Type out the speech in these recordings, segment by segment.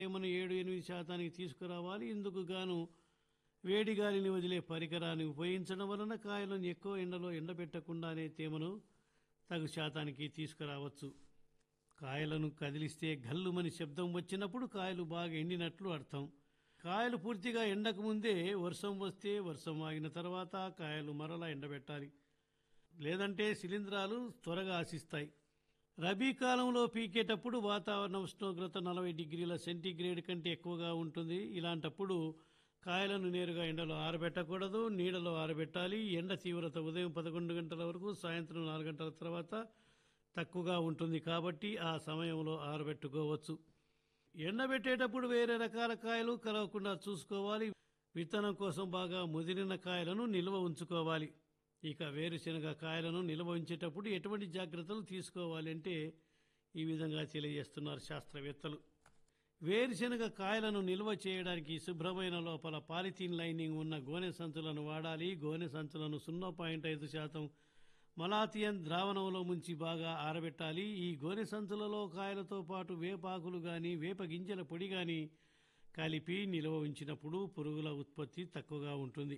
తేమను ఏడు ఎనిమిది శాతానికి తీసుకురావాలి ఇందుకు గాను వేడి గాలిని వదిలే పరికరాన్ని ఉపయోగించడం వలన కాయలను ఎక్కువ ఎండలో ఎండబెట్టకుండానే తేమను తగు శాతానికి తీసుకురావచ్చు కాయలను కదిలిస్తే గల్లుమని శబ్దం వచ్చినప్పుడు కాయలు బాగా ఎండినట్లు అర్థం కాయలు పూర్తిగా ఎండకు ముందే వర్షం వస్తే వర్షం ఆగిన తర్వాత కాయలు మరలా ఎండబెట్టాలి లేదంటే శిలీంధ్రాలు త్వరగా ఆశిస్తాయి రబీ కాలంలో పీకేటప్పుడు వాతావరణ ఉష్ణోగ్రత నలభై డిగ్రీల సెంటీగ్రేడ్ కంటే ఎక్కువగా ఉంటుంది ఇలాంటప్పుడు కాయలను నేరుగా ఎండలో ఆరబెట్టకూడదు నీడలో ఆరబెట్టాలి ఎండ తీవ్రత ఉదయం పదకొండు గంటల వరకు సాయంత్రం నాలుగు గంటల తర్వాత తక్కువగా ఉంటుంది కాబట్టి ఆ సమయంలో ఆరబెట్టుకోవచ్చు ఎండబెట్టేటప్పుడు వేరే రకాల కాయలు కలవకుండా చూసుకోవాలి విత్తనం కోసం బాగా ముదిరిన కాయలను నిల్వ ఉంచుకోవాలి ఇక వేరుశనగ కాయలను నిల్వ ఉంచేటప్పుడు ఎటువంటి జాగ్రత్తలు తీసుకోవాలి అంటే ఈ విధంగా తెలియజేస్తున్నారు శాస్త్రవేత్తలు వేరుశనగ కాయలను నిల్వ చేయడానికి శుభ్రమైన లోపల పాలిథీన్ లైనింగ్ ఉన్న గోనె సంచులను వాడాలి గోనె సంచులను సున్నా పాయింట్ ఐదు శాతం మలాథియన్ ద్రావణంలో ముంచి బాగా ఆరబెట్టాలి ఈ గోనె సంచులలో కాయలతో పాటు వేపాకులు గాని వేప గింజల పొడి గాని కలిపి నిల్వ ఉంచినప్పుడు పురుగుల ఉత్పత్తి తక్కువగా ఉంటుంది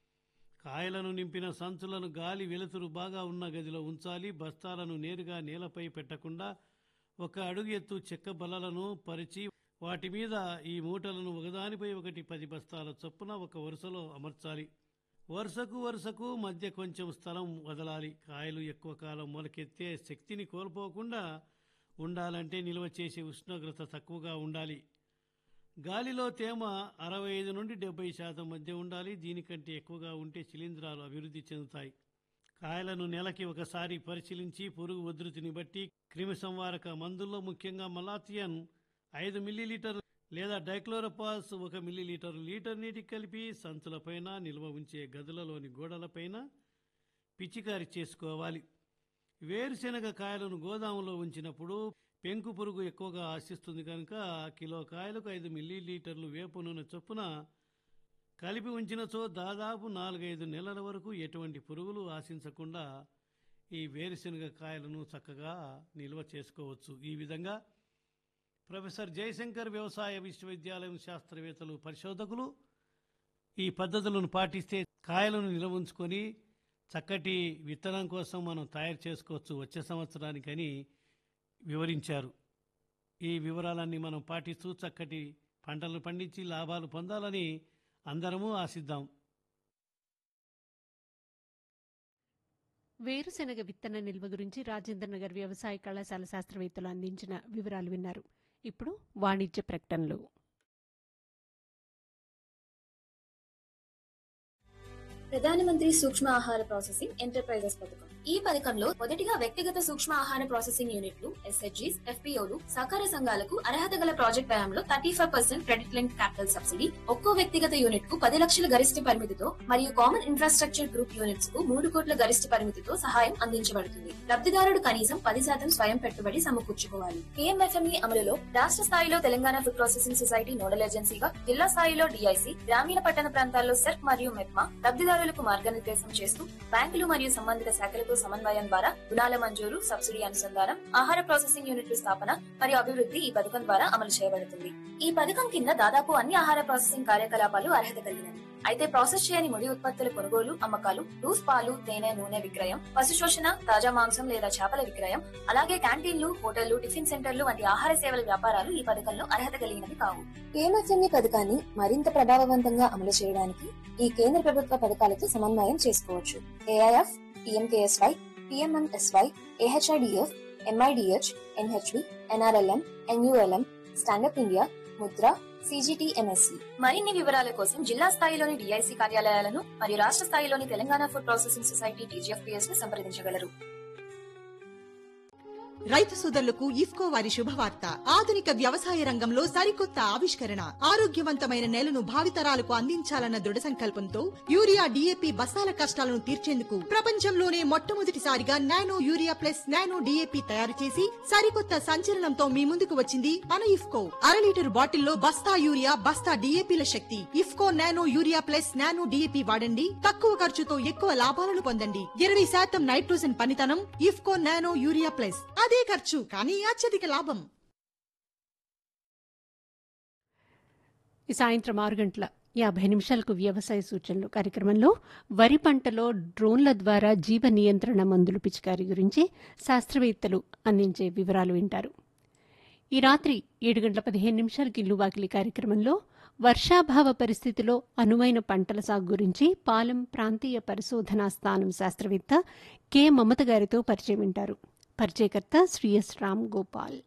కాయలను నింపిన సంచులను గాలి వెలుతురు బాగా ఉన్న గదిలో ఉంచాలి బస్తాలను నేరుగా నేలపై పెట్టకుండా ఒక అడుగు ఎత్తు చెక్క బల్లలను పరిచి వాటి మీద ఈ మూటలను ఒకదానిపై ఒకటి పది బస్తాల చొప్పున ఒక వరుసలో అమర్చాలి వరుసకు వరుసకు మధ్య కొంచెం స్థలం వదలాలి కాయలు ఎక్కువ కాలం మొలకెత్తే శక్తిని కోల్పోకుండా ఉండాలంటే నిల్వ చేసే ఉష్ణోగ్రత తక్కువగా ఉండాలి గాలిలో తేమ అరవై ఐదు నుండి డెబ్బై శాతం మధ్య ఉండాలి దీనికంటే ఎక్కువగా ఉంటే శిలీంధ్రాలు అభివృద్ధి చెందుతాయి కాయలను నెలకి ఒకసారి పరిశీలించి పురుగు ఉధృతిని బట్టి క్రిమి సంవారక మందుల్లో ముఖ్యంగా మలాథియన్ ఐదు మిల్లీలీటర్ లేదా డైక్లోరోపాస్ ఒక మిల్లీలీటర్ లీటర్ నీటికి కలిపి సంచులపైన నిల్వ ఉంచే గదులలోని గోడలపైన పిచికారి చేసుకోవాలి వేరుశెనగ కాయలను గోదాములో ఉంచినప్పుడు పెంకు పురుగు ఎక్కువగా ఆశిస్తుంది కనుక కిలో కాయలకు ఐదు మిల్లీలీటర్లు వేపు నూనె చొప్పున కలిపి ఉంచినచో దాదాపు నాలుగైదు నెలల వరకు ఎటువంటి పురుగులు ఆశించకుండా ఈ వేరుశెనగ కాయలను చక్కగా నిల్వ చేసుకోవచ్చు ఈ విధంగా ప్రొఫెసర్ జయశంకర్ వ్యవసాయ విశ్వవిద్యాలయం శాస్త్రవేత్తలు పరిశోధకులు ఈ పద్ధతులను పాటిస్తే కాయలను నిల్వ ఉంచుకొని చక్కటి విత్తనం కోసం మనం తయారు చేసుకోవచ్చు వచ్చే సంవత్సరానికని వివరించారు ఈ వివరాలన్నీ మనం పాటిస్తూ చక్కటి పంటలను పండించి లాభాలు పొందాలని అందరము ఆశిద్దాం వేరుశెనగ విత్తన నిల్వ గురించి రాజేంద్ర నగర్ వ్యవసాయ కళాశాల శాస్త్రవేత్తలు అందించిన వివరాలు విన్నారు ఇప్పుడు వాణిజ్య ప్రకటనలు ప్రధానమంత్రి సూక్ష్మ ఆహార ప్రాసెసింగ్ ఎంటర్ప్రైజెస్ పథకం ఈ పథకంలో మొదటిగా వ్యక్తిగత సూక్ష్మ ఆహార ప్రాసెసింగ్ యూనిట్లు ఎస్హెచ్జీస్ ఎఫ్పిఓలు సహకార సంఘాలకు అర్హత గల ప్రాజెక్ట్ వ్యయంలో thirty five percent credit link capital subsidy ఒక్కో వ్యక్తిగత యూనిట్ కు పది లక్షల గరిష్ట పరిమితితో మరియు కామన్ ఇన్ఫ్రాస్ట్రక్చర్ గ్రూప్ యూనిట్స్ కు మూడు కోట్ల గరిష్ట పరిమితితో సహాయం అందించబడుతుంది లబ్ధిదారుడు కనీసం పది శాతం స్వయం పెట్టుబడి సమకూర్చుకోవాలి పిఎంఎఫ్ఎంఈ అమలులో రాష్ట్ర స్థాయిలో Telangana food processing society nodal ఏజెన్సీగా జిల్లా స్థాయిలో డిఐసి గ్రామీణ పట్టణ ప్రాంతాల్లో సెర్క్ మరియు మెప్మా లబ్ధిదారులకు మార్గనిర్దేశం చేస్తూ బ్యాంకులు మరియు సంబంధిత శాఖలతో సమన్వయం ద్వారా రుణాల మంజూరు సబ్సిడీ అనుసంధానం ఆహార ప్రాసెసింగ్ యూనిట్ల స్థాపన మరియు అభివృద్ధి ఈ పథకం ద్వారా అమలు చేయబడుతుంది ఈ పథకం కింద దాదాపు అన్ని ఆహార ప్రాసెసింగ్ కార్యకలాపాలు అర్హత కలిగినవి అయితే ప్రాసెస్ చేయని ముడి ఉత్పత్తుల కొనుగోలు అమ్మకాలు లూస్ పాలు తేనె నూనె విక్రయం పశు శోషణ తాజా మాంసం లేదా చేపల విక్రయం అలాగే క్యాంటీన్లు హోటళ్లు టిఫిన్ సెంటర్లు వంటి ఆహార సేవల వ్యాపారాలు ఈ పథకంలో అర్హత కలిగినవి కావు పిఎంఎఫ్ఎంఈ పథకాన్ని మరింత ప్రభావవంతంగా అమలు చేయడానికి ఈ కేంద్ర ప్రభుత్వ పథకాలతో సమన్వయం చేసుకోవచ్చు AIF PMKSY PMMSY AHIDF MIDH NHB NRLM NULM stand up India Mudra CGTMSE మరిన్ని వివరాల కోసం జిల్లా స్థాయిలోని డిఐసి కార్యాలయాలను మరియు రాష్ట్ర స్థాయిలోని Telangana food processing society TGFPS ను సంప్రదించగలరు రైతు సోదరులకు ఇఫ్కో వారి శుభవార్త ఆధునిక వ్యవసాయ రంగంలో సరికొత్త ఆవిష్కరణ ఆరోగ్యవంతమైన నేలను భావితరాలకు అందించాలన్న దృఢ సంకల్పంతో యూరియా డిఏపి బస్తాల కష్టాలను తీర్చేందుకు ప్రపంచంలోనే మొట్టమొదటిసారిగా nano urea plus nano DAP తయారు చేసి సరికొత్త సంచలనంతో మీ ముందుకు వచ్చింది మన ఇఫ్కో అర లీటర్ బాటిల్లో బస్తా యూరియా బస్తా డిఏపిల శక్తి IFFCO nano urea plus nano DAP వాడండి తక్కువ ఖర్చుతో ఎక్కువ లాభాలను పొందండి ఇరవై శాతం నైట్రోజన్ పనితనం ఇఫ్కో నానో యూరియా ప్లస్ అదే ఖర్చు కానీ అత్యధిక లాభం ఈ సాయంత్రం ఆరు గంటల యాభై నిమిషాలకు వ్యవసాయ సూచనలు కార్యక్రమంలో వరి పంటలో డ్రోన్ల ద్వారా జీవ నియంత్రణ మందులు పిచికారీ గురించి శాస్త్రవేత్తలు అందించే వివరాలు వింటారు ఈ రాత్రి ఏడు గంటల పదిహేను నిమిషాలకి ఇల్లువాకిలి కార్యక్రమంలో వర్షాభావ పరిస్థితిలో అనువైన పంటల సాగు గురించి పాలెం ప్రాంతీయ పరిశోధనా స్థానం శాస్త్రవేత్త కె మమత గారితో పరిచయం వింటారు పరిచయకర్త శ్రీ ఎస్ రామ్ గోపాల్